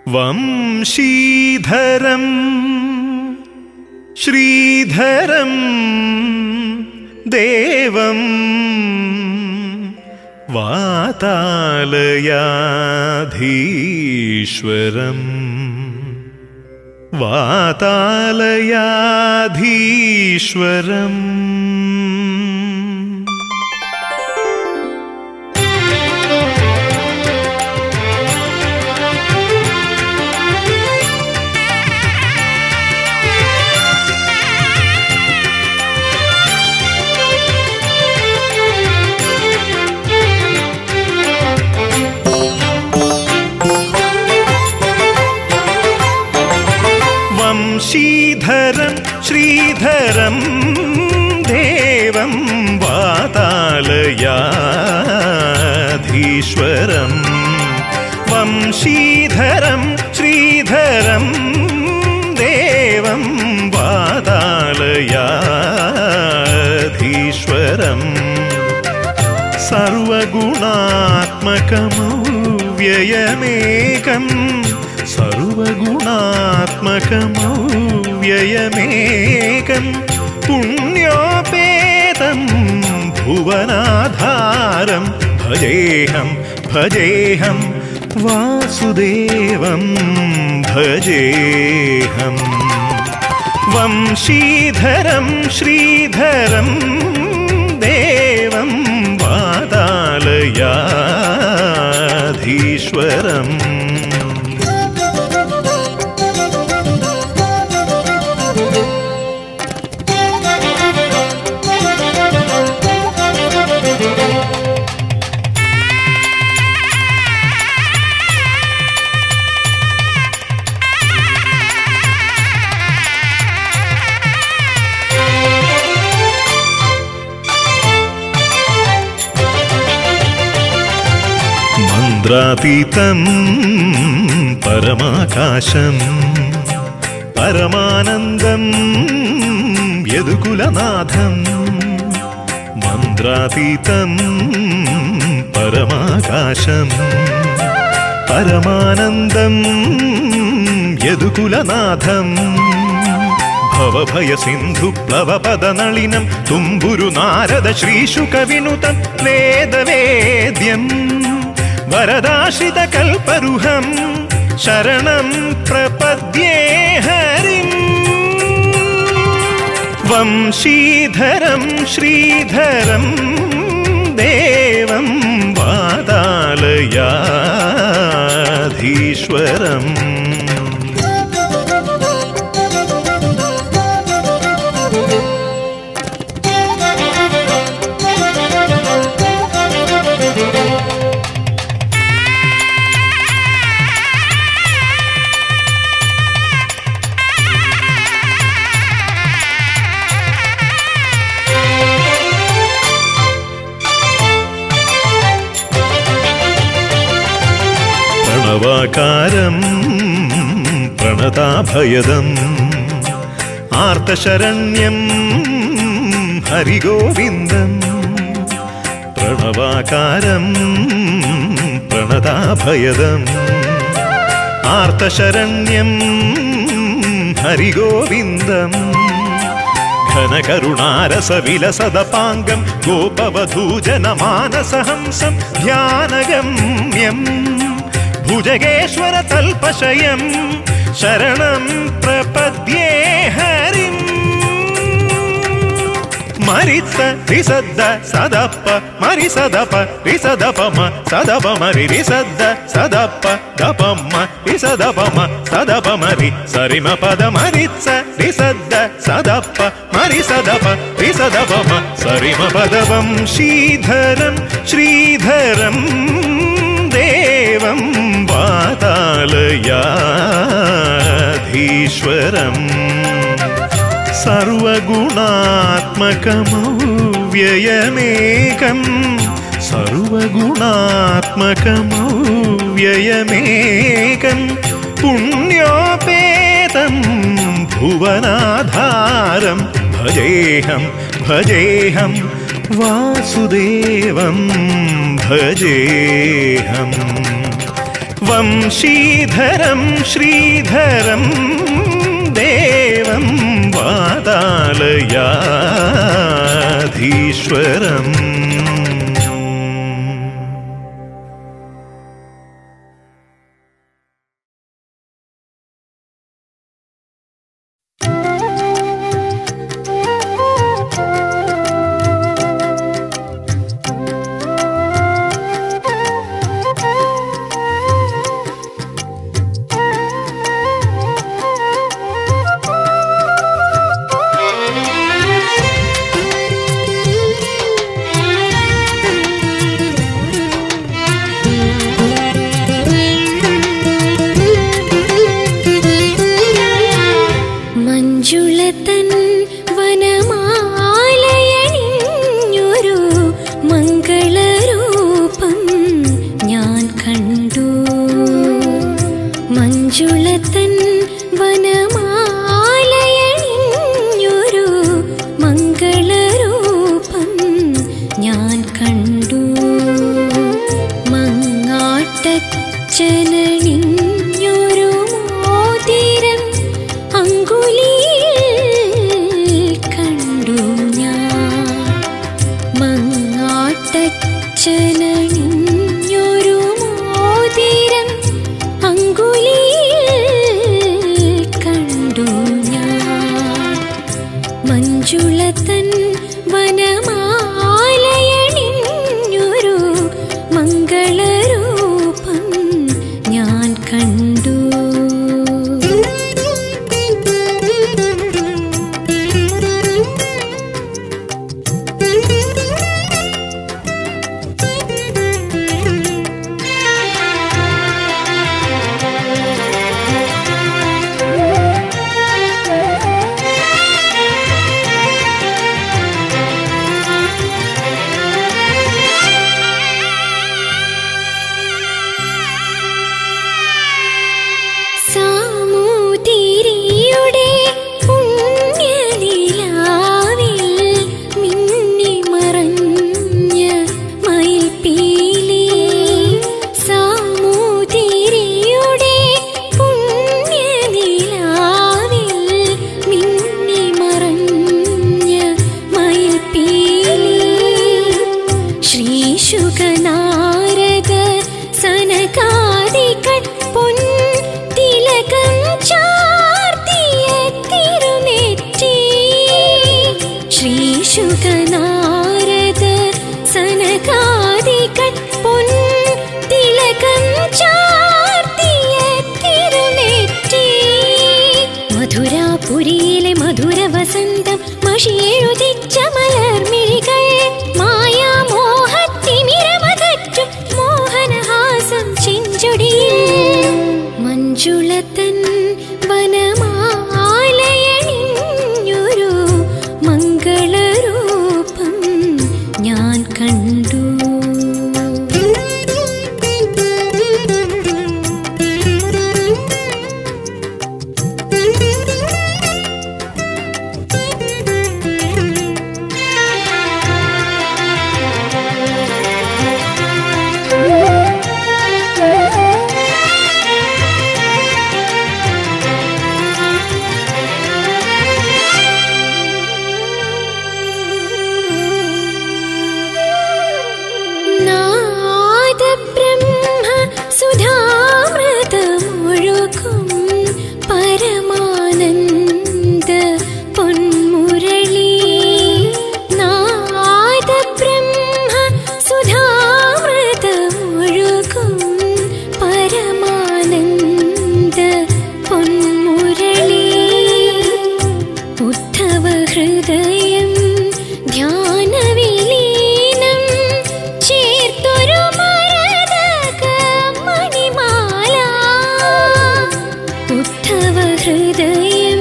വംശീധരം ശ്രീധരം ദേവം വാതാലയാധീശ്വരം വാതാലയാധീശ്വരം വംശീധരം ശ്രീധരം ദേവം വാതാലയാധീശ്വരം വംശീധരം ശ്രീധരം ദേവം വാതാലയാധീശ്വരം സർവഗുണാത്മകമൗവ്യയമേകം സർവഗുണാത്മകമൗവ്യയമേകം പുണ്യോപേതം ഭുവനാധാരം ഭജേഹം ഭജേഹം വാസുദേവം ഭജേഹം വംശീധരം ശ്രീധരം ദേവം വാതാലയാധീശ്വരം മന്ത്രാതീതം പരമാകാശം പരമാനന്ദം യദുകുലനാഥം മന്ത്രാതീതം പരമാകാശം പരമാനന്ദം യദുകുലനാഥം ഭവഭയ സിന്ധു പ്ലവപദനളിനം തുമ്പുരു നാരദ ശ്രീശുകവിനുതം വേദവേദ്യം വരദാശ്രിത കൽപരുഹം ശരണം പ്രപദ്യേ ഹരിം വംശീധരം ശ്രീധരം ദേവം വാതാലയാധീശ്വരം പ്രണവാകാരം പ്രണതാഭയദം ആർത്തശരണ്യം ഹരിഗോവിന്ദം പ്രണവാകാരം പ്രണതാഭയദം ആർത്തശരണ്യം ഹരിഗോവിന്ദം ഘനകരുണാരസവിലസദപാംഗം ഗോപവധൂജനമാനസഹംസം ധ്യാനഗമ്യം ഭുജഗേശ്വര തൽപശയം ശരണം പ്രപദ്യേ ഹരിം മരിത്ത രിസദ്ദ സദപ്പ മരിസദപ രിസദപമ സദപമരി രിസദ്ദ സദപ്പ ദപമ്മ രിസദപമ സദപമരി സരിമ പദ മരിച്ച രിസദ്ദ സദപ്പ മരിസദപ രിസദപമ സരിമ പദവം ശ്രീധരം ശ്രീധരം ദേവം വാതാലയാധീശ്വരം സർവഗുണാത്മകമൗവ്യയമേകം സർവഗുണാത്മകമൗവ്യയമേകം പുണ്യോപേതം ഭുവനാധാരം ഭജേഹം ഭജേഹം വാസുദേവം ഭജേഹം വംശീധരം ശ്രീധരം ദേവം വാതാലയാധീശ്വരം മഞ്ജുളതൻ വനമാലയണിഞ്ഞൊരു മംഗളരൂപം ഞാൻ കണ്ടു മഞ്ജുളതൻ വനമാലയണിഞ്ഞൊരു മംഗളരൂപം ഞാൻ കണ്ടു മങ്ങാട്ടച്ചനണിഞ്ഞൊരു മോതിരം അങ്കുലിയിൽ കണ്ടു ഞാൻ മങ്ങാട്ടച്ചനണിഞ്ഞൊരു മോതിരം അങ്കുലിയിൽ കണ്ടു ഞാൻ മഞ്ജുളതൻ വനമാലയണിഞ്ഞൊരു മംഗളരൂപം ഞാൻ കണ്ടു സാമൂതിരിയുടെ പുണ്യനിലാവിൽ മിന്നി മറഞ്ഞ മയിൽപ്പീലി സാമൂതിരിയുടെ പുണ്യനിലാവിൽ മിന്നി മറഞ്ഞ മയിൽപ്പീലി ശ്രീശുഖനാരദ സനകാദികൾ പൊൻ തിലകം ചാർത്തിയ തിരുനെറ്റി ശ്രീശുഖനാരദ സനകാദികൾ പൊൻ തിലകം ചാർത്തിയ തിരുനെറ്റി മധുരാപുരിയിലെ മധുര വസന്തം മഷിയെഴുതിച്ച മലർമിഴികൾ മായാമോഹത്തിമിരമകറ്റും മോഹനഹാസം ചെഞ്ചൊടിയിൽ മഞ്ജുളതൻ വനമാലയണിഞ്ഞൊരു മംഗളരൂപം ഞാൻ കണ്ടു നാദബ്രഹ്മ സുധാമൃതമൊഴുകും പരമാനന്ദ പൊന്മുരളി നാദബ്രഹ്മ സുധാമൃതമൊഴുകും പരമാനന്ദ പൊന്മുരളി ഉദ്ധവ ഹൃദയം ധ്യാനവിലീനം ചേർത്തൊരു മരതക മണിമാല ഉദ്ധവ ഹൃദയം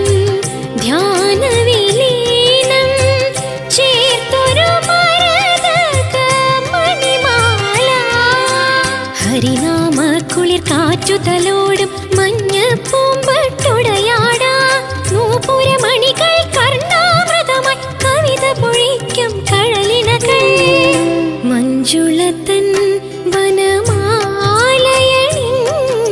ധ്യാനവിലീനം ചേർത്തൊരു മരതക മണിമാല ഹരിനാമ കുളിർ കാറ്റു തലോടും മഞ്ഞ പൂമ്പട്ടുടയാടാ നൂപുരമണികൾ കർണാമൃതമായി കവിത പൊഴിക്കും കഴലിനകൾ മഞ്ജുളത്തൻ വനമാലയണിഞ്ഞ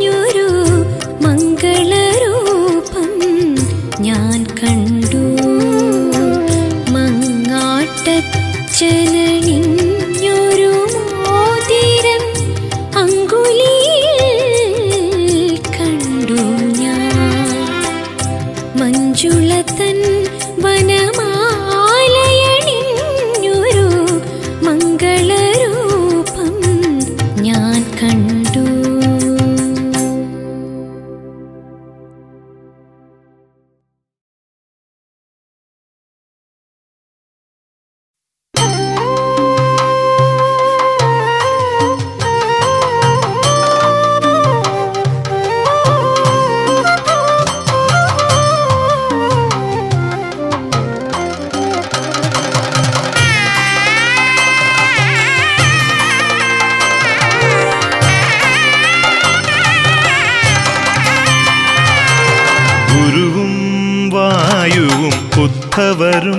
ഉദ്ധവരും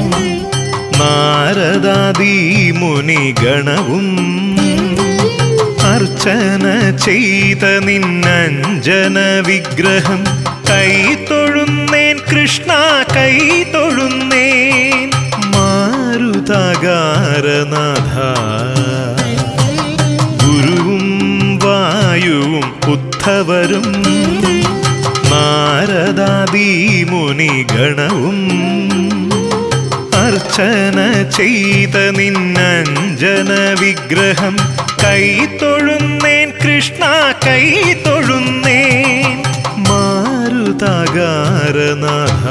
നാരദാദി മുനിഗണവും അർച്ചന ചെയ്ത നിന്നഞ്ജന വിഗ്രഹം കൈ തൊഴുന്നേൻ കൃഷ്ണ കൈ തൊഴുന്നേൻ മാരുതകാരനാഥ ഗുരുവും വായുവും ഉദ്ധവരും നാരദാദി മുനിഗണവും അർച്ചന ചെയ്ത നിന്നഞ്ജന വിഗ്രഹം കൈ തൊഴുന്നേൻ കൃഷ്ണ കൈ തൊഴുന്നേൻ മാരുതകാരനാഥ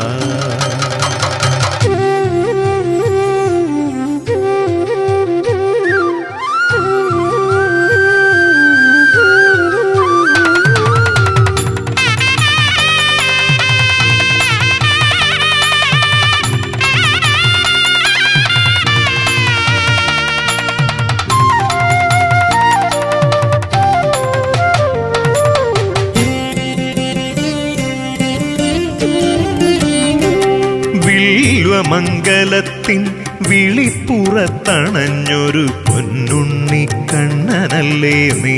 വില്വമംഗലത്തിൻ വിളിപ്പുറത്തണഞ്ഞൊരു പൊന്നുണ്ണി കണ്ണനല്ലേ നീ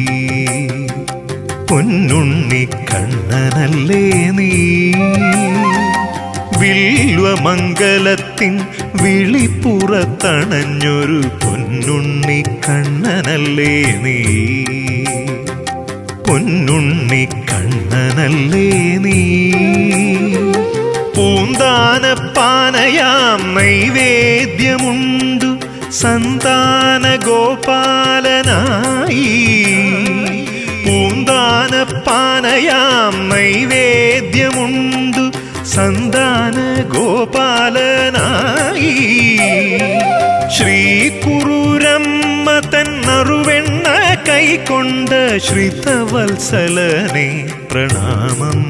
പൊന്നുണ്ണി കണ്ണനല്ലേ നീ വില്വമംഗലത്തിൻ വിളിപ്പുറത്തണഞ്ഞൊരു പൊന്നുണ്ണി കണ്ണനല്ലേ നീ പൊന്നുണ്ണി കണ്ണനല്ലേ നീ പൂന്താനപ്പാനയാം നൈവേദ്യമുണ്ടു സന്താന ഗോപാലനായി പൂന്താനപ്പാനയാം നൈവേദ്യമുണ്ടു സന്താന ഗോപാലനായി ശ്രീകുറുരമ്മ തന്നറുവെണ്ണ കൈക്കൊണ്ട ശ്രിതവത്സലനെ പ്രണാമം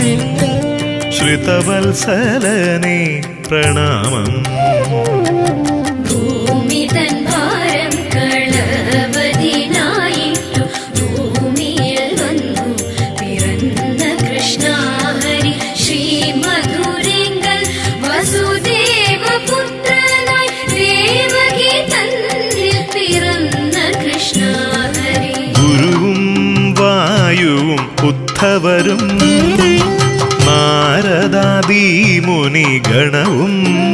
ശ്രിതവത്സലനെ പ്രണാമം ഭൂമി തൻ ഭാരം കളവതിനായിട്ടു ഭൂമിയിൽ വന്നു പിറന്ന കൃഷ്ണഹരി ശ്രീ മധുരങ്ങൾ വസുദേവ പുത്രനായി ദേവകി തന്നിൽ പിറന്ന കൃഷ്ണഹരി ഗുരുവും വായുവും ഉദ്ധവരും നാരദാദി മുനിഗണവും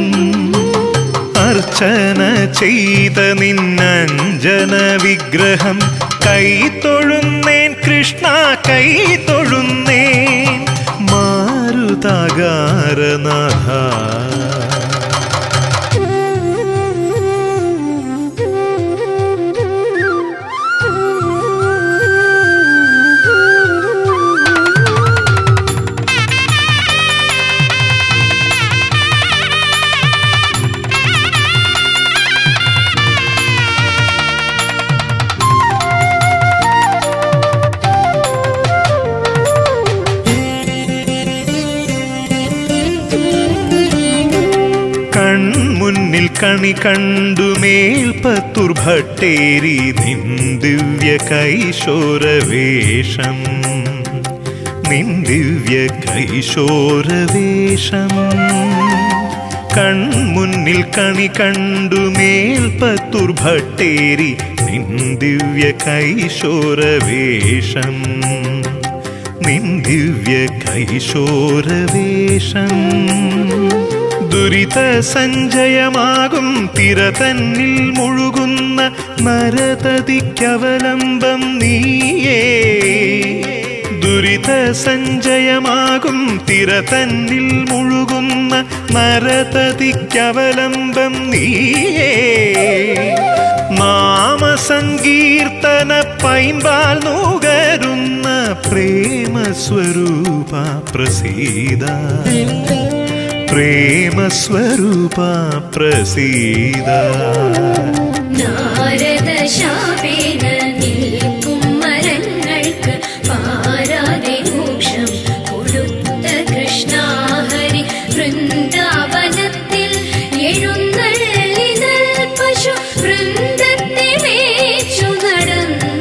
അർച്ചന ചെയ്ത നിന്നഞ്ജന വിഗ്രഹം കൈ തൊഴുന്നേൻ കൃഷ്ണ കൈ തൊഴുന്നേൻ മാരുതകാരനാഥ കൺമുന്നിൽ കണി കണ്ടു മേൽപ്പത്തൂർ ഭട്ടേരി നിൻ ദിവ്യ കൈശോരവേഷം നിൻ ദിവ്യ കൈശോരവേഷം കൺമുന്നിൽ കണി കണ്ടു മേൽപ്പത്തൂർ ഭട്ടേരി നിൻ ദിവ്യ കൈശോരവേഷം നിൻ ദിവ്യ കൈശോരവേഷം ദുരിത സഞ്ചയമാകും തിര തന്നിൽ മുഴുകുന്ന നരതതിക്കവലംബം നീയേ ദുരിത സഞ്ചയമാകും തിര തന്നിൽ മുഴുകുന്ന നരതതിക്കവലംബം നീയേ നാമസങ്കീർത്തന പൈമ്പാൽ നുകരുന്ന പ്രേമസ്വരൂപ പ്രസീത പ്രേമസ്വരൂപ പ്രസീത നാരദ ശാപേന നിൽക്കും മരങ്ങൾക്ക് പാരാതെ മോക്ഷം കൊടുത്ത കൃഷ്ണഹരി വൃന്ദാവനത്തിൽ എഴുന്നള്ളിതൽ പശു വൃന്ദത്തെ മേച്ചു നടന്ന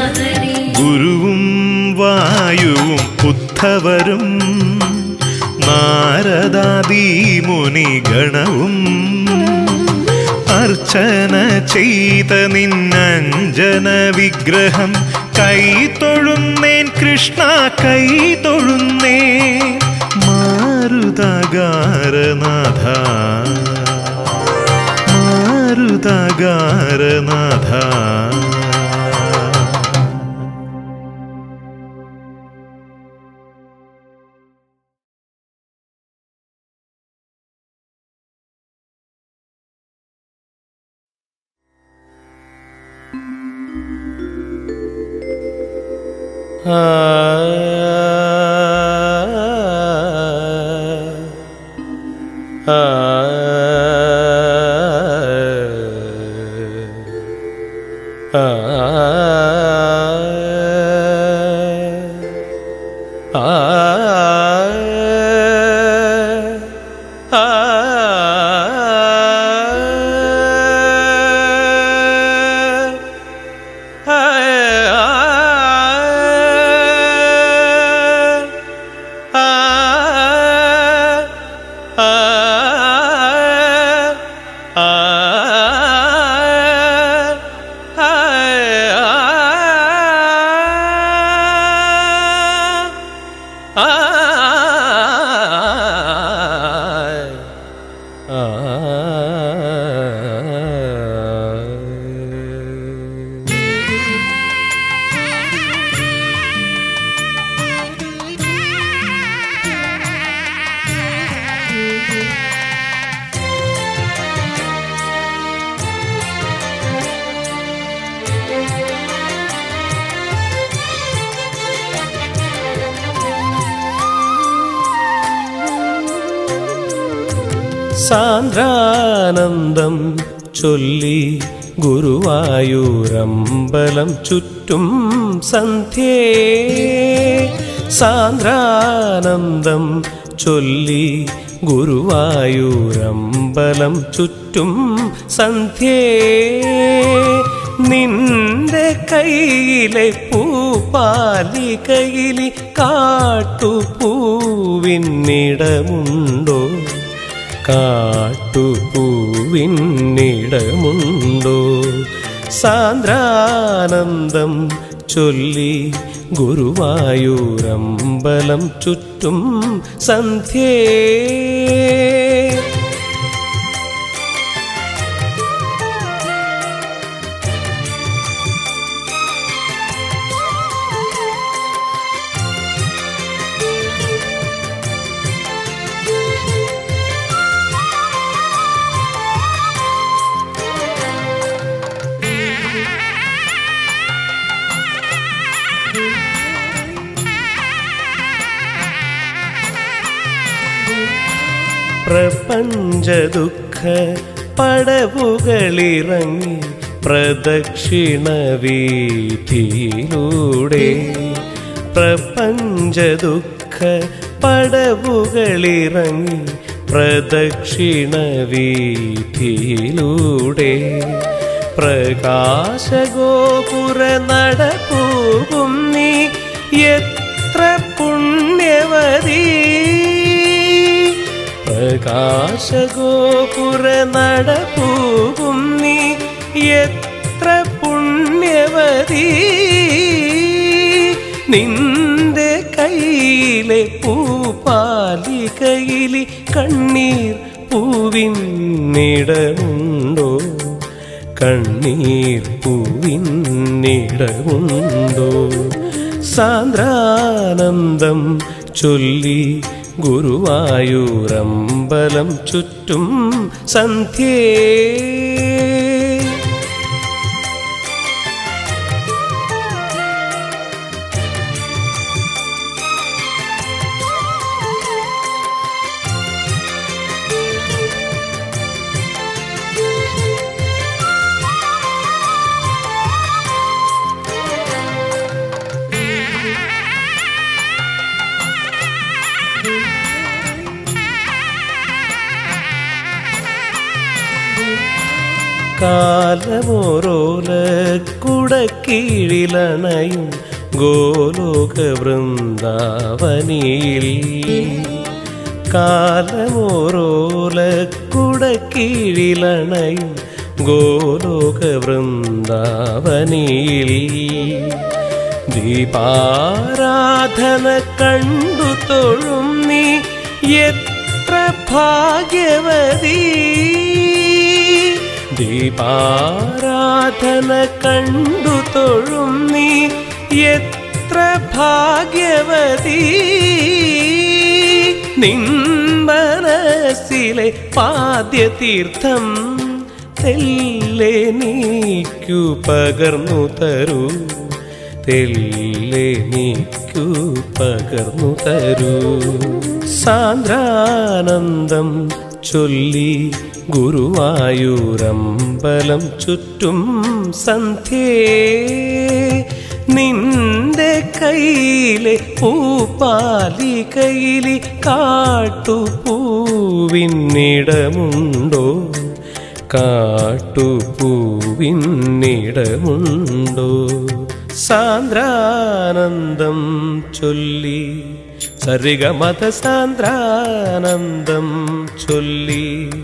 കൃഷ്ണഹരി ഗുരുവും വായുവും ഉദ്ധവരും നാരദാദി മുനിഗണവും അർച്ചന ചെയ്ത നിന്നഞ്ജന വിഗ്രഹം കൈ തൊഴുന്നേൻ കൃഷ്ണ കൈ തൊഴുന്നേ മാരുതകാരനാഥ മാരുതകാരനാഥ സാന്ദ്രാനന്ദം ചൊല്ലി ഗുരുവായൂരമ്പലം ചുറ്റും സന്ധ്യേ സാന്ദ്രാനന്ദം ചൊല്ലി ഗുരുവായൂരമ്പലം ചുറ്റും സന്ധ്യേ നിന്റെ കയ്യിലെ പൂപ്പാലികയിലി കാട്ടുപൂവിന്നിടമുണ്ടോ കാട്ടുപൂവിന്നിടമുണ്ടോ സാന്ദ്രാനന്ദം ചൊല്ലി ഗുരുവായൂരമ്പലം ചുറ്റും സന്ധ്യേ പ്രപഞ്ച ദുഃഖ പടവുകളിറങ്ങി പ്രദക്ഷിണ വീതിയിലൂടെ പ്രപഞ്ച ദുഃഖ പടവുകളിറങ്ങി പ്രദക്ഷിണ വീതിയിലൂടെ പ്രകാശഗോപുര നടപ്പൂകും നീ എത്ര പുണ്യവതീ പ്രകാശഗോപുര നടപ്പൂകും നീ എത്ര പുണ്യവതീ നിന്റെ കയ്യിലെ പൂപ്പാലികയിലി കണ്ണീർ പൂവിന്നിടമുണ്ടോ കണ്ണീർ പൂവിന്നിടമുണ്ടോ സാന്ദ്രാനന്ദം ചൊല്ലി ഗുരുവായൂരമ്പലം ചുറ്റും സന്ധ്യേ കാലമോരോല കുടക്കീഴിലണയും ഗോലോക വൃന്ദാവനിയിൽ കാലമോരോലക്കുടക്കീഴിലണയും ഗോലോക വൃന്ദാവനിയിൽ ദീപാരാധന കണ്ടു തൊഴും നീ എത്ര ഭാഗ്യവതീ ദീപാരാധന കണ്ടു തൊഴും നീ എത്ര ഭാഗ്യവതീ നിൻ മനസ്സിലെ പാദ്യതീർത്ഥം തെല്ലെ നീക്കു പകർന്നു തരൂ തെല്ലെ നീക്കു പകർന്നു തരൂ സാന്ദ്രാനന്ദം ചൊല്ലി ഗുരുവായൂരമ്പലം ചുറ്റും സന്ധ്യേ നിന്റെ കയ്യിലെ പൂപ്പാലികയിലെ കാട്ടുപൂവിന്നിടമുണ്ടോ കാട്ടുപൂവിന്നിടമുണ്ടോ സാന്ദ്രാനന്ദം ചൊല്ലി സരിഗമത സാന്ദ്രാനന്ദം ചൊല്ലി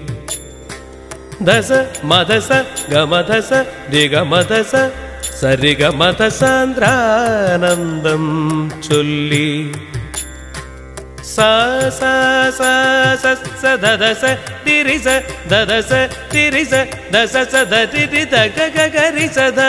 ദസ മദസ ഗമദസ ദിഗമദസ സരിഗമത സാന്ദ്രാനന്ദം ചൊല്ലി സ സ സ സ സ ദദസ തിരിസ ദദസ തിരിസ ദസ സ ദരി ദ ഗ ഗ ഗരി സ ധ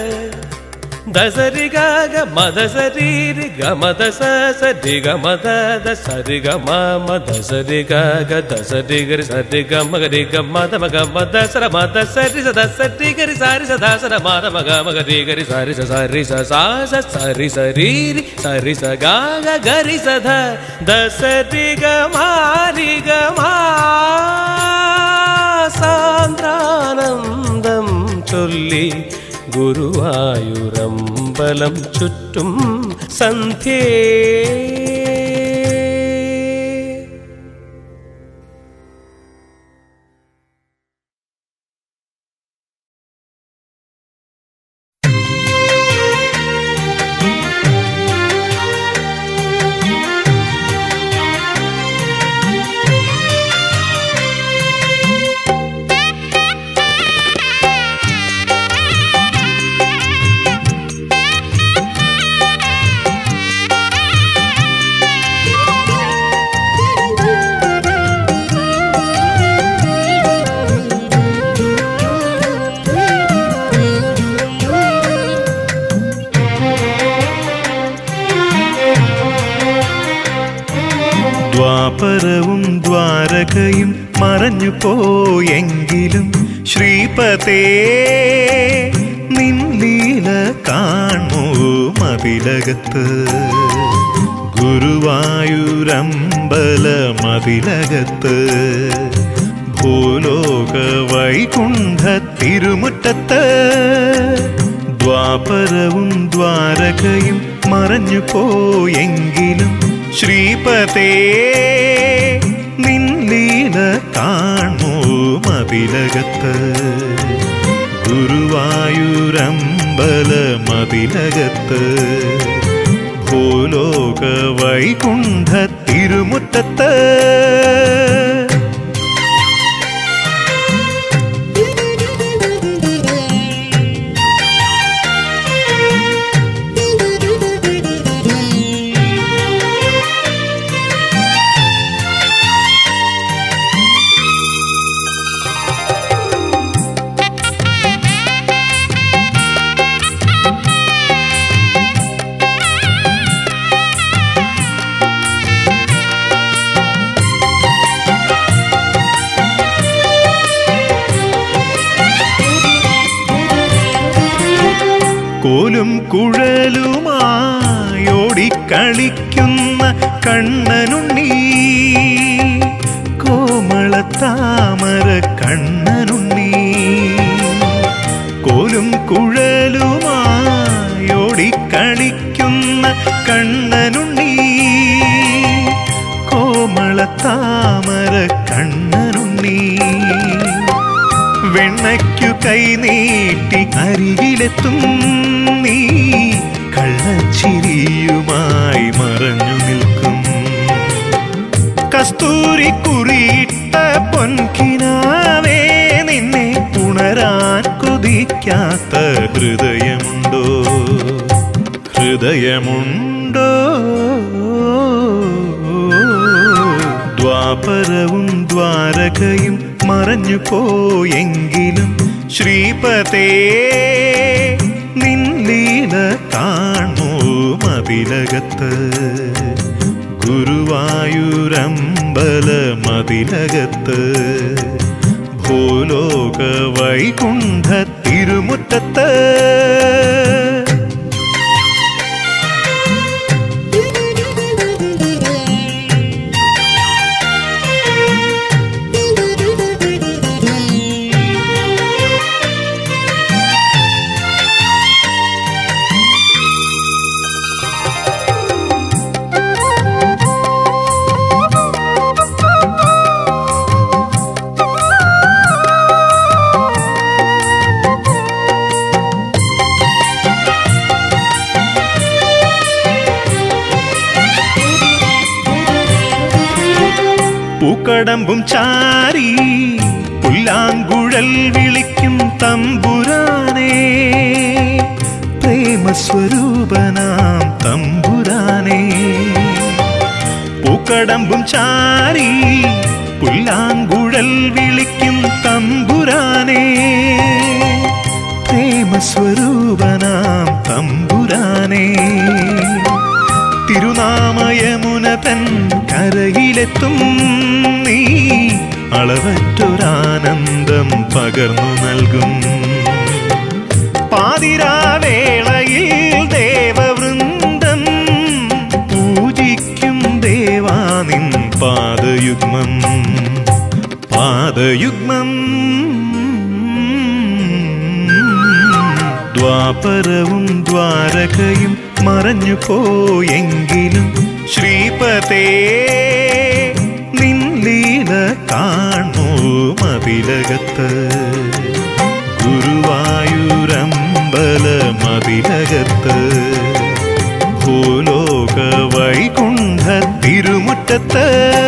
దసరి గ మదసరి రి గ మద స స రి గ మద ద సరి గ మ మ దసరి గ గ దసరి గరి సరి గ మ గరి గ మ ద మ గ మ ద సర మ ద సరి స ద సరి గరి సారి స ద సర మ ద మ గ మ గరి గరి సారి స సరి స సా స సరి సరి రి సరి స గ గ గరి స ధ ద సరి గ మ రి గ మ സാന്ദ്രാനന്ദം ചൊല്ലി ഗുരുവായൂരമ്പലം ചുറ്റും സന്ധ്യേ ദ്വാപരവും ദ്വാരകയും മറഞ്ഞു പോയെങ്കിലും ശ്രീപതേ നിൻലീല കാണൂ മതിലകത്ത് ഗുരുവായൂരമ്പല മതിലകത്ത് ഭൂലോക വൈകുണ്ഠ തിരുമുറ്റത്ത് ദ്വാപരവും ദ്വാരകയും മറഞ്ഞു പോയെങ്കിലും ശ്രീപതേ നിൻലീല കാണൂ മതിലകത്ത് ഗുരുവായൂരമ്പല മതിലകത്ത് ഭൂലോക വൈകുണ്ഠ തിരുമുറ്റത്ത് കോലും കുഴലുമായോടിക്കളിക്കുന്ന കണ്ണനുണ്ണി കോമളത്താമര കണ്ണനുണ്ണി കോലും കുഴലുമായോടിക്കളിക്കുന്ന കണ്ണനുണ്ണി കോമളത്താമര കണ്ണനുണ്ണി വെണ്ണയ്ക്കു കൈനീട്ടി അരികിലെത്തും നീ കള്ളച്ചിരിയുമായി മറഞ്ഞു നിൽക്കും കസ്തൂരി കുറിയിട്ട പൊൻകിനാവേ നിന്നെ ഉണരാൻ കൊതിക്കാത്ത ഹൃദയമുണ്ടോ ഹൃദയമുണ്ടോ ദ്വാപരവും ദ്വാരകയും മറഞ്ഞു പോയെങ്കിലും ശ്രീപതേ നിൻലീല കാണൂ മതിലകത്ത് ഗുരുവായൂരമ്പല മതിലകത്ത് ഭൂലോക വൈകുണ്ഠ തിരുമുറ്റത്ത് പൂക്കടമ്പും ചാരി പുല്ലാങ്കുഴൽ വിളിക്കും തമ്പുരാനേ പ്രേമസ്വരൂപനാം തമ്പുരാനേ പൂക്കടമ്പും ചാരി പുല്ലാങ്കുഴൽ വിളിക്കും തമ്പുരാനേ പ്രേമസ്വരൂപനാം തമ്പുരാനേ തിരുനാമയമുന തൻ കരയിലെത്തും നീ അളവറ്റൊരാനന്ദം പകർന്നു നൽകും പാതിരാവേളയിൽ ദേവവൃന്ദം പൂജിക്കും ദേവാനിൻ പാദയുഗ്മം പാദയുഗ്മം ദ്വാപരവും ദ്വാരകയും മറഞ്ഞു പോയെങ്കിലും ശ്രീപതേ നിൻലീല കാണൂ മതിലകത്ത് ഗുരുവായൂരമ്പല മതിലകത്ത് ഭൂലോക വൈകുണ്ഠ തിരുമുറ്റത്ത്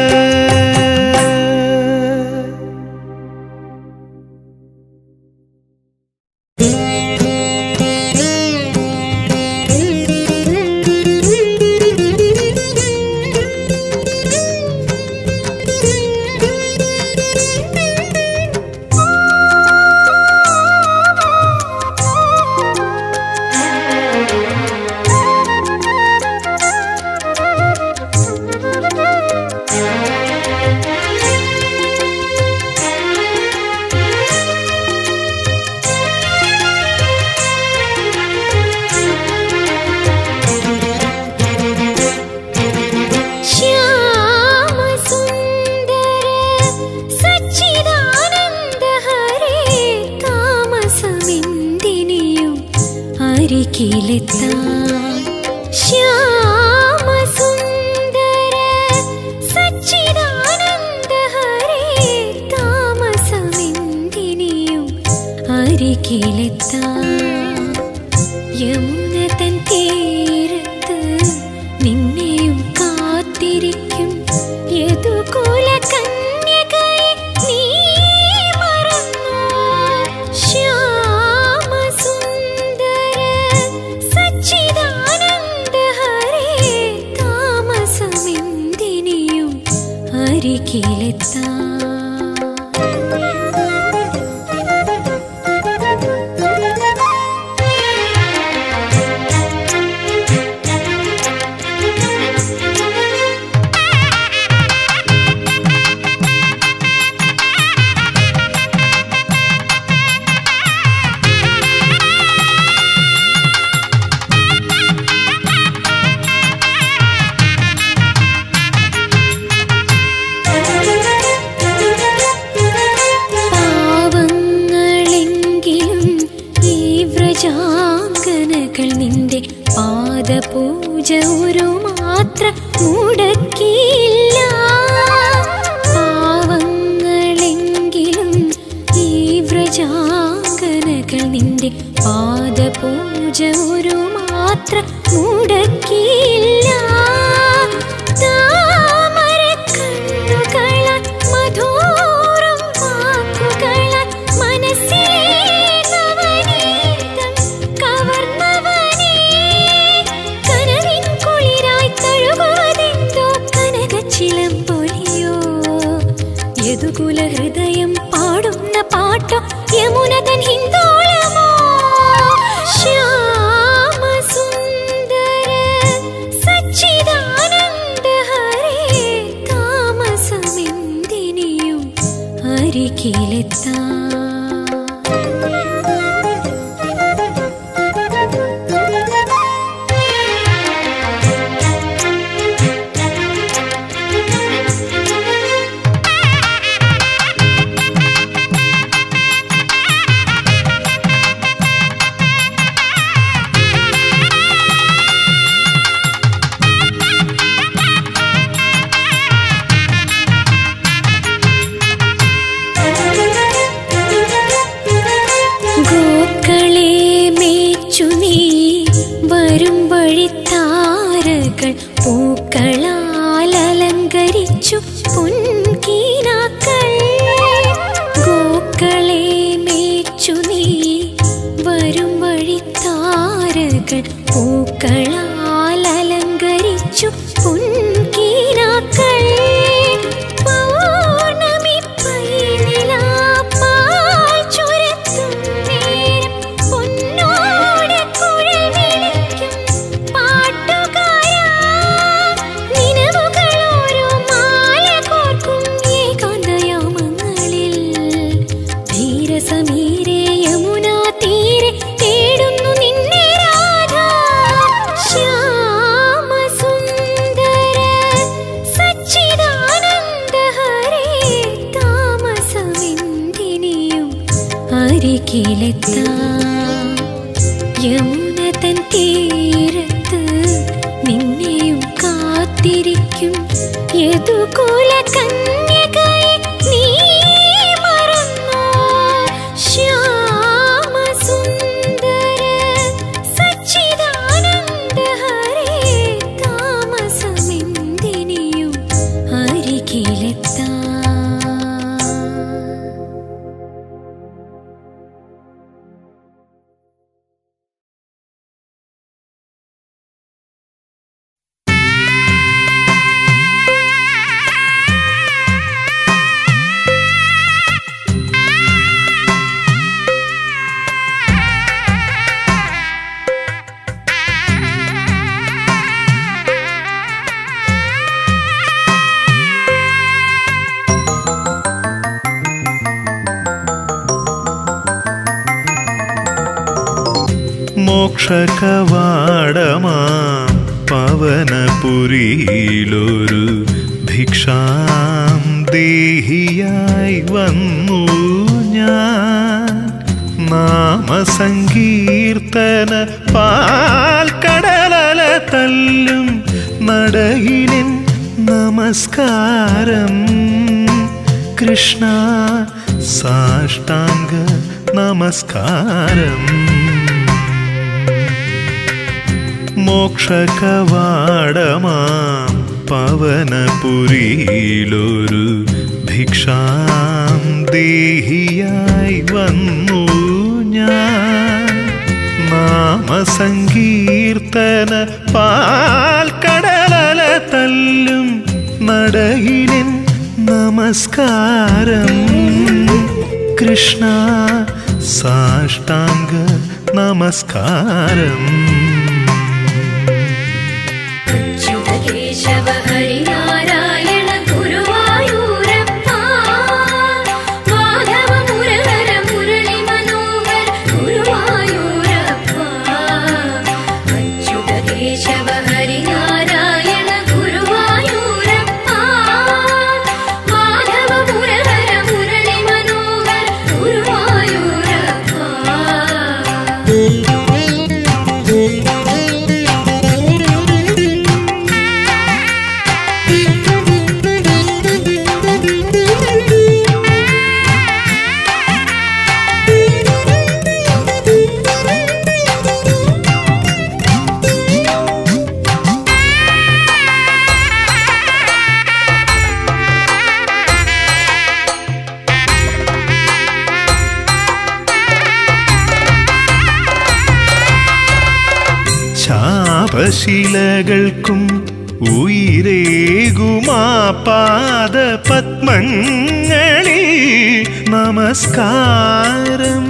ശ്യാമസുന്ദര സച്ചിദാനന്ദ ഹരേ താമസമെന്തിനിയും അരികിലെത്താം ശ്യാമസുന്ദര സച്ചിദാനന്ദ ഹരേ താമസമെന്തിനിയും അരികിലെത്താം യമുന തൻ തീരത്ത് നിന്നെയും കാത്തിരിക്കും യദുകുല കന്യകയെ നീ മറന്നോ ശ്യാമസുന്ദര സച്ചിദാനന്ദ ഹരേ താമസമെന്തിനിയും അരികിലെത്താം പാവങ്ങളെങ്കിലും ഈ വ്രജാങ്കനകൾ നിന്റെ പാദപൂജ ഒരു മാത്ര മുടക്കിയില്ല പാവങ്ങളെങ്കിലും ഈ വ്രജാങ്കനകൾ നിന്റെ പാദപൂജ ഒരു മാത്ര മുടക്കിയില്ല താമരക്കണ്ണ ഗോകുല ഹൃദയം പാടുന്ന പാട്ടോ യമുനതൻ ഹിന്ദോളമോ ശ്യാമ സുന്ദര സച്ചിദാനന്ദ ഹരേ താമസമെന്തിനിയും അരികിലെത്താ ഗോക്കളെ മേച്ചു നീ വരും വഴിത്താരകൾ പൂക്കളാൽ അലങ്കരിച്ചു പൊൻകീനാക്കൾ ഗോക്കളെ മേച്ചു നീ വരും വഴിത്താരകൾ പൂക്കളാൽ അലങ്കരിച്ചു പൊൻകീനാക്കൾ പൗർണമി പൈനിലാപ്പാൽ ചുരത്തും നേരം പൊന്നോടെ കുഴൽ വിളിക്കും പാട്ടുകാരാ. നിലവുകളോരോ മാല കോർക്കും ഏകാന്തയാമങ്ങളിൽ. ധീരസമീരെ യമുനാ തീരെ തേടുന്നു നിന്നെ രാധാ. ശ്യാമസുന്ദര സച്ചിദാനന്ദ ഹരേ താമസമെന്തിനിയും അരികിലെത്താം യമുന തൻ തീരത്ത് നിന്നെയും കാത്തിരിക്കും യദുകുല കന്യകയെ നീ മറന്നോ ശ്യാമസുന്ദര സച്ചിദാനന്ദ ഹരേ താമസമെന്തിനിയും അരികിലെത്താം മോക്ഷകവാടമാം പവനപുരിയിലൊരു ഭിക്ഷാം ദേഹിയായി വന്നു ഞാൻ നാമസങ്കീർത്തന പാൽക്കടലല തല്ലും നടയിലിൻ നമസ്കാരം കൃഷ്ണ സാഷ്ടാംഗ നമസ്കാരം മോക്ഷകവാടമാം പവനപുരിയിലൊരു ഭിക്ഷാം ദേഹിയായി വന്നു ഞാൻ നാമസങ്കീർത്തന പാൽക്കടലല തല്ലും നടയിലിൻ നമസ്കാരം കൃഷ്ണ സാഷ്ടാംഗ നമസ്കാരം അച്യുത കേശവ ഹരിനാരായണ ഗുരുവായൂരപ്പ മാധവ മുരഹര മുരളി മനോഹര ഗുരുവായൂരപ്പ അച്യുത കേശവ ഹരിനാരായണ ഗുരുവായൂരപ്പ മാധവ മുരഹര മുരളി മനോഹര ഗുരുവായൂരപ്പ ശാപശിലകൾക്കും ഉയിരേകുമാ പാദ പത്മങ്ങളിൽ നമസ്കാരം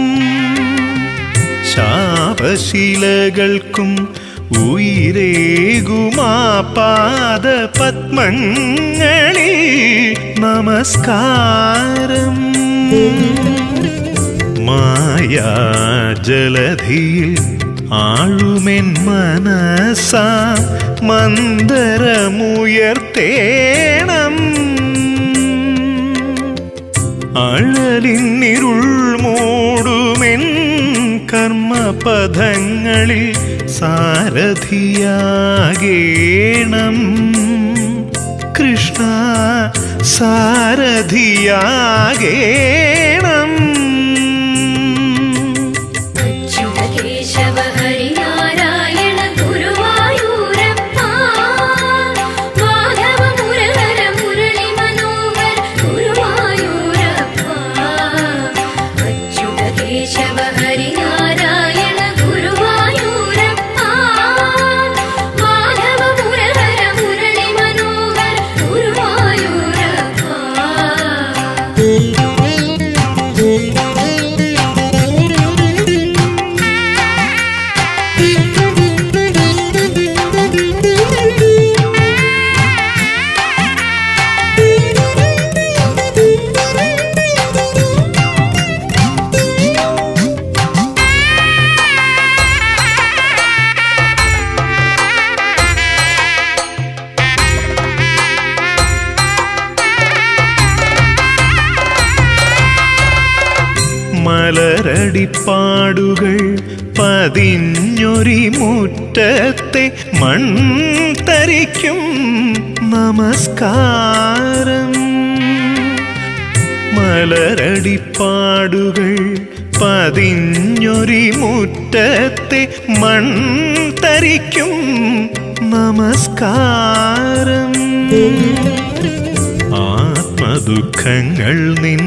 ശാപശിലകൾക്കും ഉയിരേകുമാ പാദ പത്മങ്ങളിൽ നമസ്കാരം മായാജലധിയിൽ ആഴുമെൻ മനസ മന്ദരമുയർത്തേണം അഴലിന്നിരുൾ മൂടുമെൻ കർമ്മപഥങ്ങളിൽ സാരഥിയാകേണം കൃഷ്ണ സാരഥിയാകേണം അച്യുത കേശവ ഹരിനാരായണ ഗുരുവായൂരപ്പ മാധവ മുരഹര മുരളി മനോഹര ഗുരുവായൂരപ്പ അച്യുത കേശവ ഹരിനാരായണ ഗുരുവായൂരപ്പ മാധവ മുരഹര മുരളി മനോഹര ഗുരുവായൂരപ്പ മലരടിപ്പാടുകൾ പതിഞ്ഞൊരി മുറ്റത്തെ മൺതരിക്കും നമസ്കാരം മലരടിപ്പാടുകൾ പതിഞ്ഞൊരി മുറ്റത്തെ മൺതരിക്കും നമസ്കാരം ആത്മദുഃഖങ്ങൾ നിൻ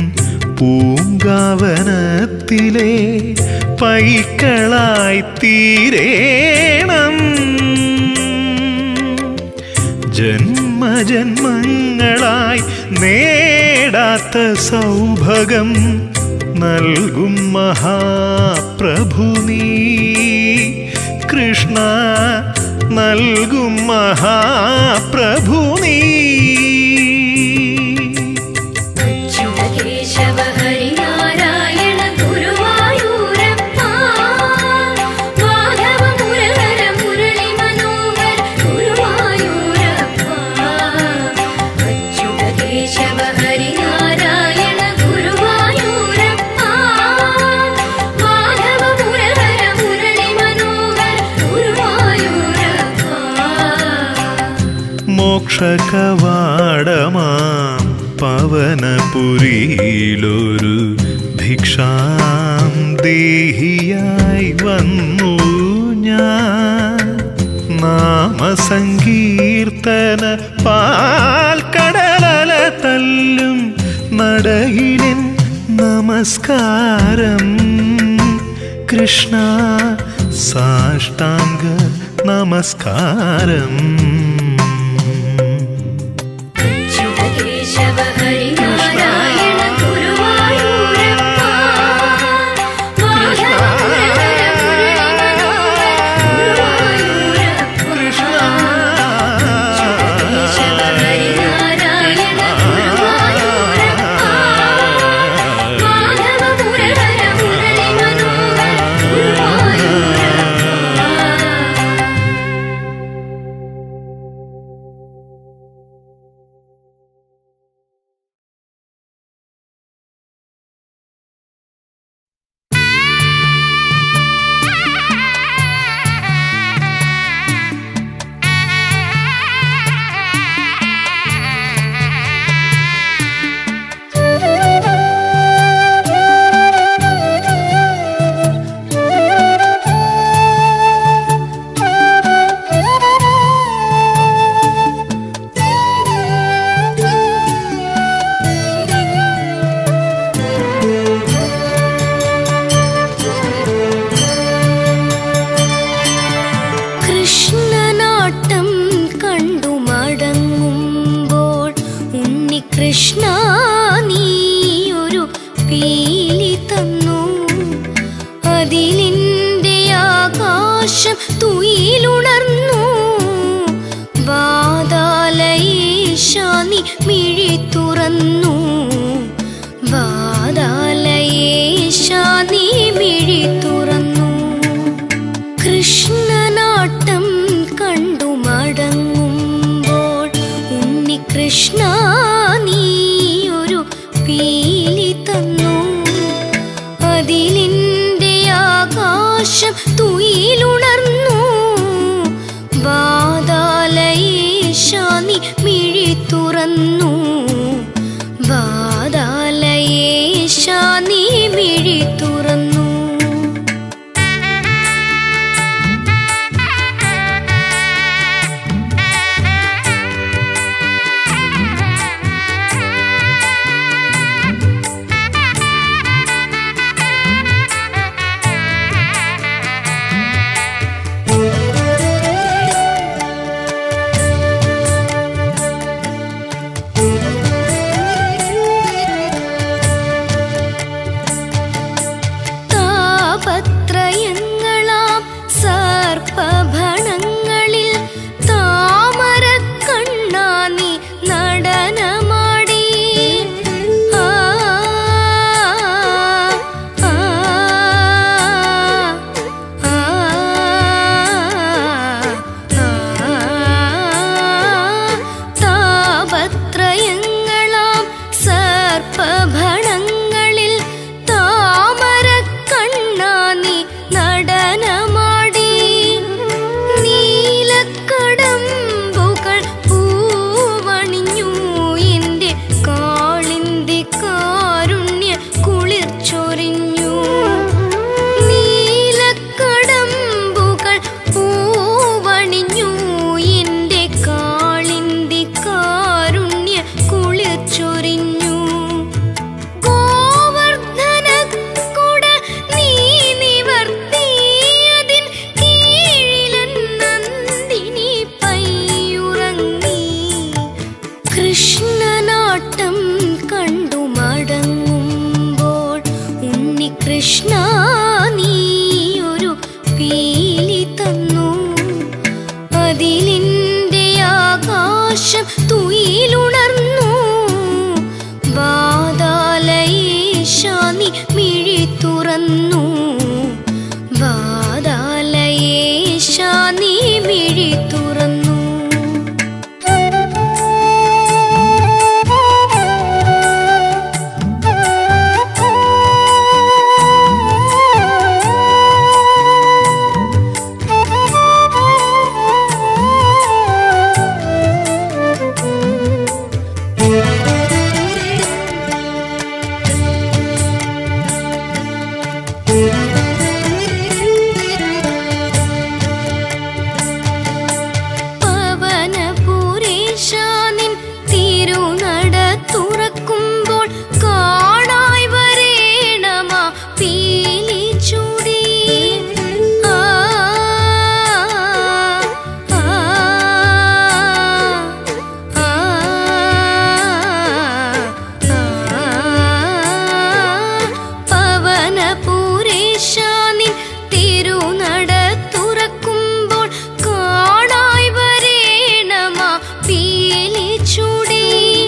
പൂങ്കാവനത്തിലെ പൈക്കളായി തീരേണം ജന്മജന്മങ്ങളായി നേടാത്ത സൗഭഗം നൽകും മഹാപ്രഭു നീ കൃഷ്ണ നൽകും മഹാപ്രഭു നീ അച്യുത കേശവ ഹരിനാരായണ ഗുരുവായൂരപ്പ മാധവ മുരഹര മുരളി മനോഹര ഗുരുവായൂരപ്പ അച്യുത കേശവ ഹരിനാരായണ ഗുരുവായൂരപ്പ മാധവ മുരഹര മുരളി മനോഹര ഗുരുവായൂരപ്പ മോക്ഷകവാടമാം പവനപുരിയിലൊരു ഭിക്ഷാം ദേഹിയായി വന്നു ഞാൻ നാമസങ്കീർത്തന പാൽക്കടലല തല്ലും നടയിലിൻ നമസ്കാരം കൃഷ്ണ സാഷ്ടാംഗ നമസ്കാരം അച്യുത കേശവ ഹരിനാരായണ മിഴി തുറന്നു വാതാലയേശ നീ മിഴി തുറന്നു കൃഷ്ണനാട്ടം കണ്ടു മടങ്ങുമ്പോൾ ഉണ്ണികൃഷ്ണ നീ ഒരു പീലി തന്നു അതിലിൻ്റെ ആകാശം തുയിലുണർന്നു വാതാലയേശ നീ മിഴി തുറന്നു വാതാലയേശ നീ മിഴി തുറന്നു താപത്രയങ്ങളാം സർപ്പഭണങ്ങളിൽ താമരക്കണ്ണാ നീ നടനമാടി ആ, ആ, ആ, താപത്രയങ്ങളാം സർപ്പഭണങ്ങളിൽ താമരക്കണ്ണാ നീ നടനമാടി നീലക്കടമ്പുകൾ പൂവണിഞ്ഞു എൻ്റെ കാളിന്തി കാരുണ്യ കുളിർ ചൊരിഞ്ഞു നീലക്കടമ്പുകൾ പൂവണിഞ്ഞു എൻ്റെ കാളിന്തി കാരുണ്യ കുളിർ ചൊരിഞ്ഞു ഗോവർദ്ധനക്കുട നീ നിവർത്തിയതിൻ കീഴിലൻ നന്ദിനി പയ്യുറങ്ങി കൃഷ്ണനാട്ടം കണ്ടു മടങ്ങുമ്പോൾ ഉണ്ണികൃഷ്ണ നീ ഒരു പീലി തന്നു അതിലിൻ്റെ ആകാശം തുയിലുണർന്നു വാതാലയേശ നീ മിഴി തുറന്നു വാതാലയേശ നീ മിഴി തുറന്നു പവനപുരേശാനിൻ തിരുനട തുറക്കുമ്പോൾ കാണായി വരേണമാ പീലി ചൂടി ആ, ആ, ആ, പവനപുരേശാനിൻ തിരുനട തുറക്കുമ്പോൾ കാണായി വരേണമാ പീലി ചൂടി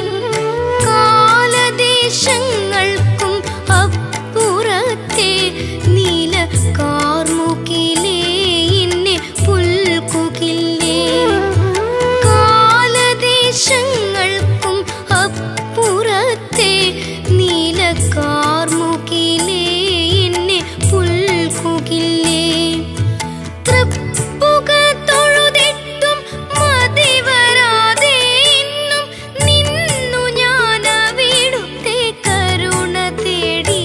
കാലദേശങ്ങൾക്കും അപ്പുറത്തെ നീല കാർമുകിലേ എന്നെ പുൽക്കുകില്ലേ കാലദേശങ്ങൾക്കും അപ്പുറത്തെ നീല കാർമുകിലേ എന്നെ പുൽക്കുകില്ലേ തൃപ്പുക തൊഴുതിട്ടും മതിവരാതെ ഇന്നും നിന്നു ഞാൻ അവിടുത്തെ കരുണ തേടി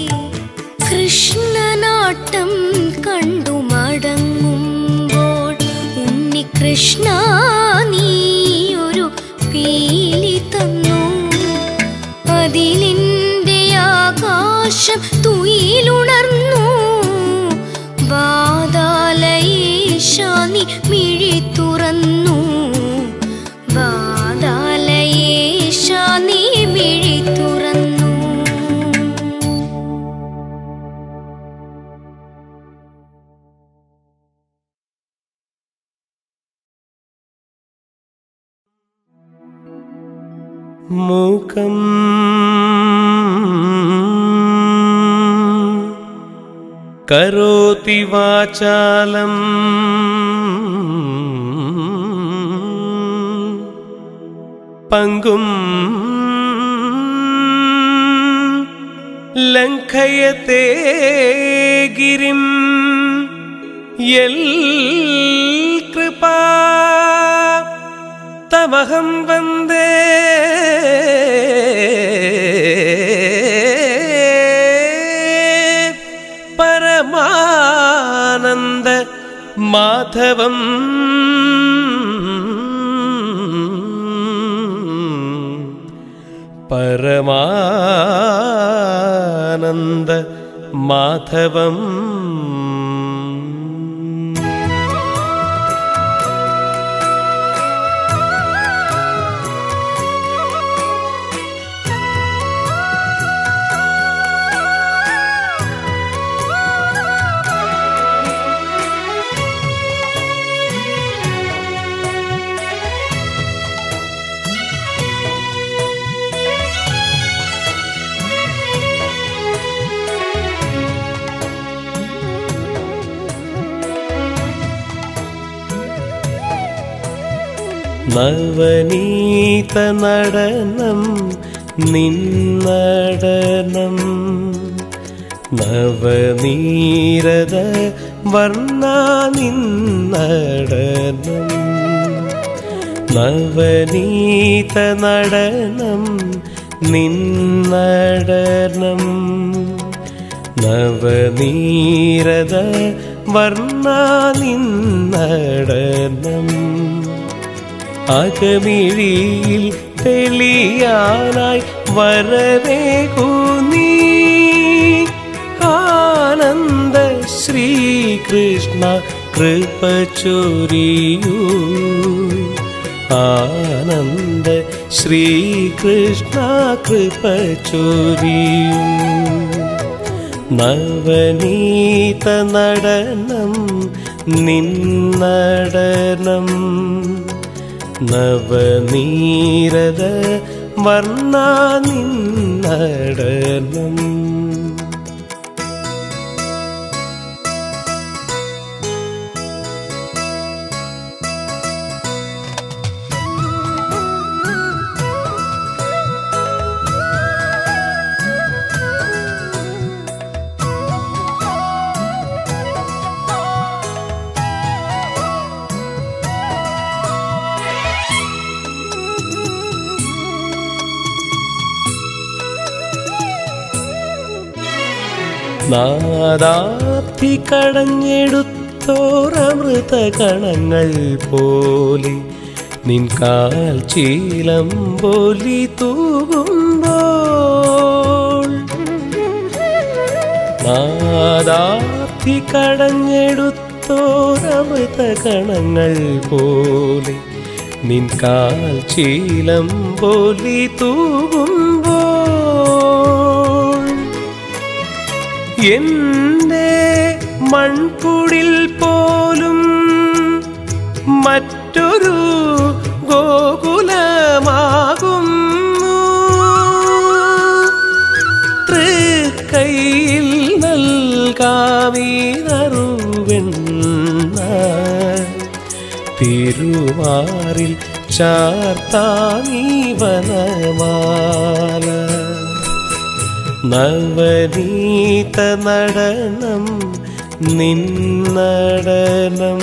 കൃഷ്ണനാട്ടം കണ്ടു മടങ്ങുമ്പോൾ ഉണ്ണികൃഷ്ണ നീ ഒരു പീലി തന്നു അതിലിൻ്റെ ആകാശം തുയിലുണർന്നു വാതാലയേശ നീ മിഴി തുറന്നു വാതാലയേശ നീ മിഴി തുറന്നു ആ മൂകം കരോതി വാചാലം പങ്കും ലംഘയത്തെ ഗിരിം യൽ കൃപാ തമഹം വന്ദേ പരമാനന്ദ മാധവം പരമാനന്ദ മാധവം നവനീത നടനം നിന്നടനം നവനീരത വർണ്ണ നിന്നടനം നവനീത നടനം നിന്നടനം നവനീരത വർണ്ണ നിന്നടനം അകമിഴിയിൽ തെളിയാനായി വരവേകൂ നീ ആനന്ദ ശ്രീകൃഷ്ണ കൃപ ചൊരിയൂ ആനന്ദ ശ്രീകൃഷ്ണ കൃപ ചൊരിയൂ നവനീത നടനം നിന്നടനം നവനീരത വർണ്ണ നിന്നടനം നാദാർത്ഥി കടഞ്ഞെടുത്തോരമൃത കണങ്ങൾ പോലെ നിൻ കാൽ ചീലം പോലി തൂകുമ്പോൾ നാദാർത്ഥി കടഞ്ഞെടുത്തോരമൃത കണങ്ങൾ പോലെ നിൻ കാൽ ചീലം പോലി തൂകുമ്പോൾ എന്റെ മൺകുടിൽ പോലും മറ്റൊരു ഗോകുലമാകുന്നു തൃക്കൈയിൽ നൽകാമീനറുവെണ്ണ തിരുവാറിൽ ചാർത്താമീവനമാല നവനീത നടനം നിന്നടനം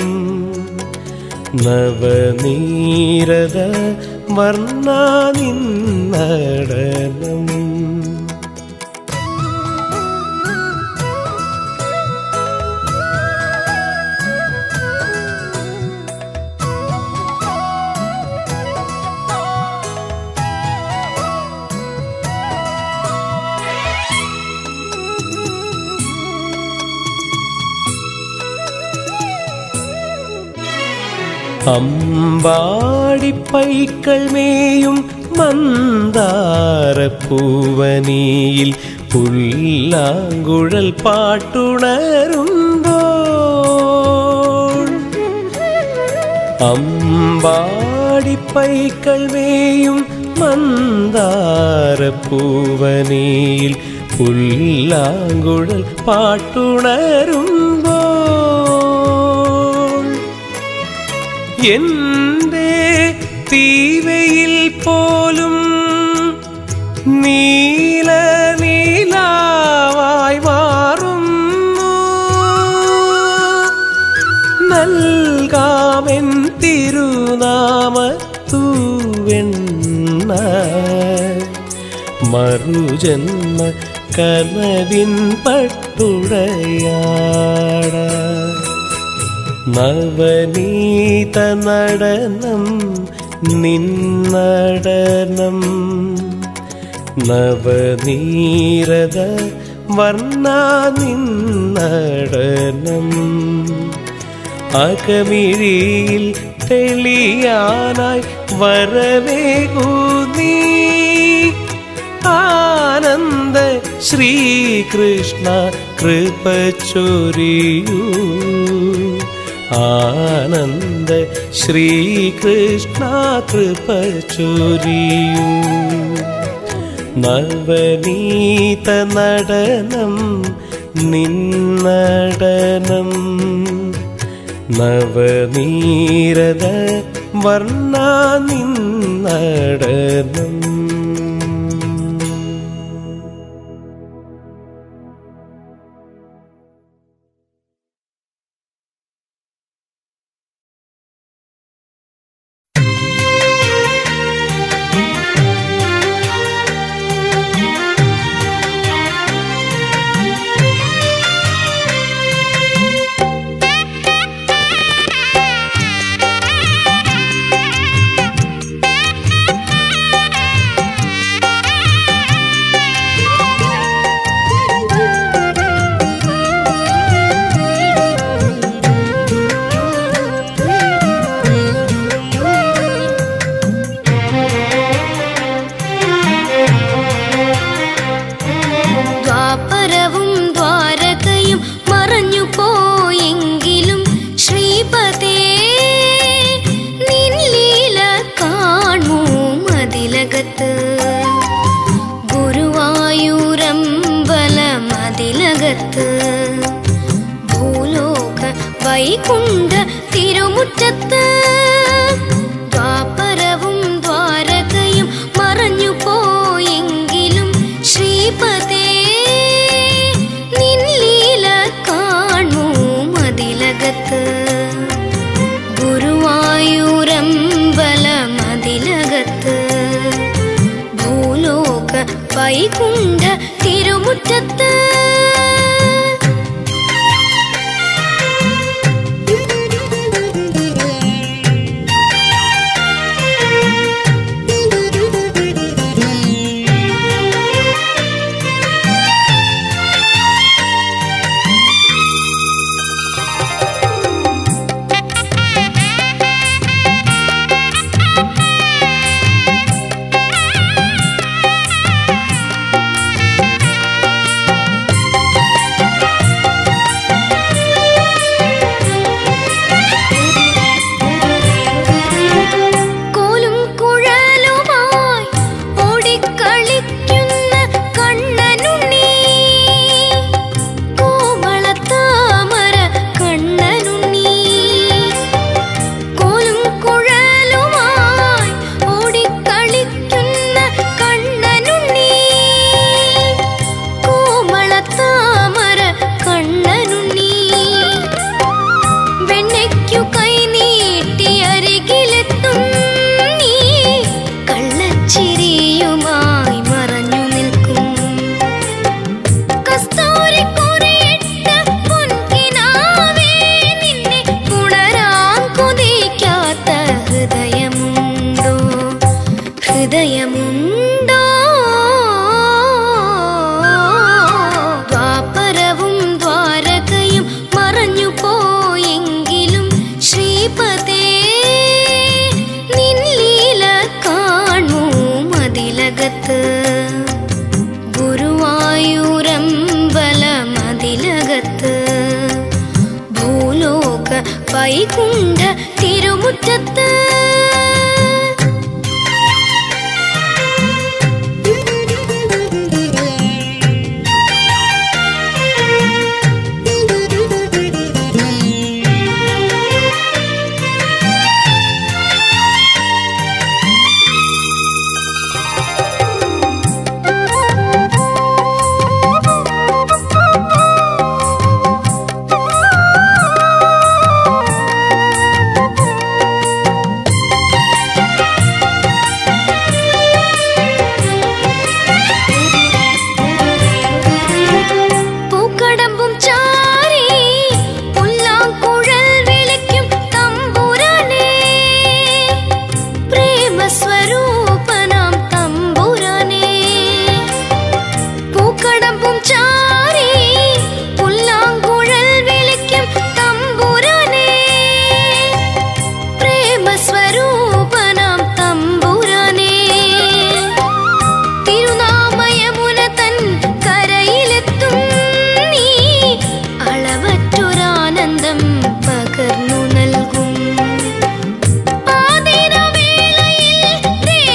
നവനീരത വർണ്ണ നിന്നടനം അമ്പാടിപ്പൈക്കൾ മേയും മന്ദാരപ്പൂവനിയിൽ പുല്ലാങ്കുഴൽ പാട്ടുണരുമ്പോൾ അമ്പാടിപ്പൈക്കൾ മേയും മന്ദാരപ്പൂവനിയിൽ പുല്ലാങ്കുഴൽ പാട്ടുണരുമ്പോൾ എൻ്റെ തീവയിൽ പോലും നീല നീലാവായി മാറുന്നു നൽകാമെൻ തിരുനാമത്തൂവെണ്ണ മറുജന്മ കനവിൻ പട്ടുടയാട നവനീത നടനം നിന്നടനം നവനീരത വർണ്ണ നിന്നടനം അകമിഴിയിൽ തെളിയാനായി വരവേകൂ നീ ആനന്ദ ശ്രീകൃഷ്ണ കൃപ ചൊരിയൂ ആനന്ദ ശ്രീകൃഷ്ണ കൃപ ചൊരിയൂ നവനീത നടനം നിന്നടനം നവനീരത വർണ്ണ നിന്നടനം ദ്വാപരവും ദ്വാരകയും മറഞ്ഞു പോയെങ്കിലും ശ്രീപതേ നിൻ ലീല കാണൂ മതിലകത്ത് ഗുരുവായൂരമ്പല മതിലകത്ത് ഭൂലോക വൈകുണ്ഠ തിരുമുറ്റത്ത് ദ്വാപരവും ദ്വാരകയും മറഞ്ഞു പോയെങ്കിലും ശ്രീപതേ നിൻ ലീല കാണൂ മതിലകത്ത് ഗുരുവായൂരമ്പല മതിലകത്ത് ഭൂലോക വൈകുണ്ഠ തിരുമുറ്റത്ത് കോലും കുഴലുമായി ഓടിക്കളിക്കുന്ന കണ്ണനുണ്ണി കോമളത്താമര കണ്ണനുണ്ണി കോലും കുഴലുമായി ഓടിക്കളിക്കുന്ന കണ്ണനുണ്ണി കോമളത്താമര കണ്ണനുണ്ണി വെണ്ണയ്ക്കു കൈ നീട്ടി അരികിലെത്തും നീ കള്ളച്ചിരിയുമായി മറഞ്ഞു നിൽക്കും കസ്തൂരിക്കുറിയിട്ട പൊൻകിനാവേ നിന്നെ ഉണരാൻ കൊതിക്കാത്ത ഹൃദയമുണ്ടോ ഹൃദയമുണ്ടോ ദ്വാപരവും ദ്വാരകയും മറഞ്ഞു പോയെങ്കിലും ശ്രീപതേ നിൻ ലീല കാണൂ മതിലകത്ത് ഗുരുവായൂരമ്പല മതിലകത്ത് ഭൂലോക വൈകുണ്ഠ തിരുമുറ്റത്ത് കടമ്പും ചാരി പുല്ലാങ്കുഴൽ വിളിക്കും തമ്പുരാനേ പ്രേമസ്വരൂപനാം തമ്പുരാനേ തിരുനാമയമുന തൻ കരയിലെത്തും നീ അളവറ്റൊരാനന്ദം പകർന്നു നൽകും ആദിനവേളയിൽ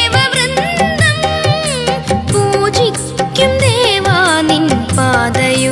ദേവവൃന്ദം പൂജിക്കും ദേവാ നിൻ പാദയോ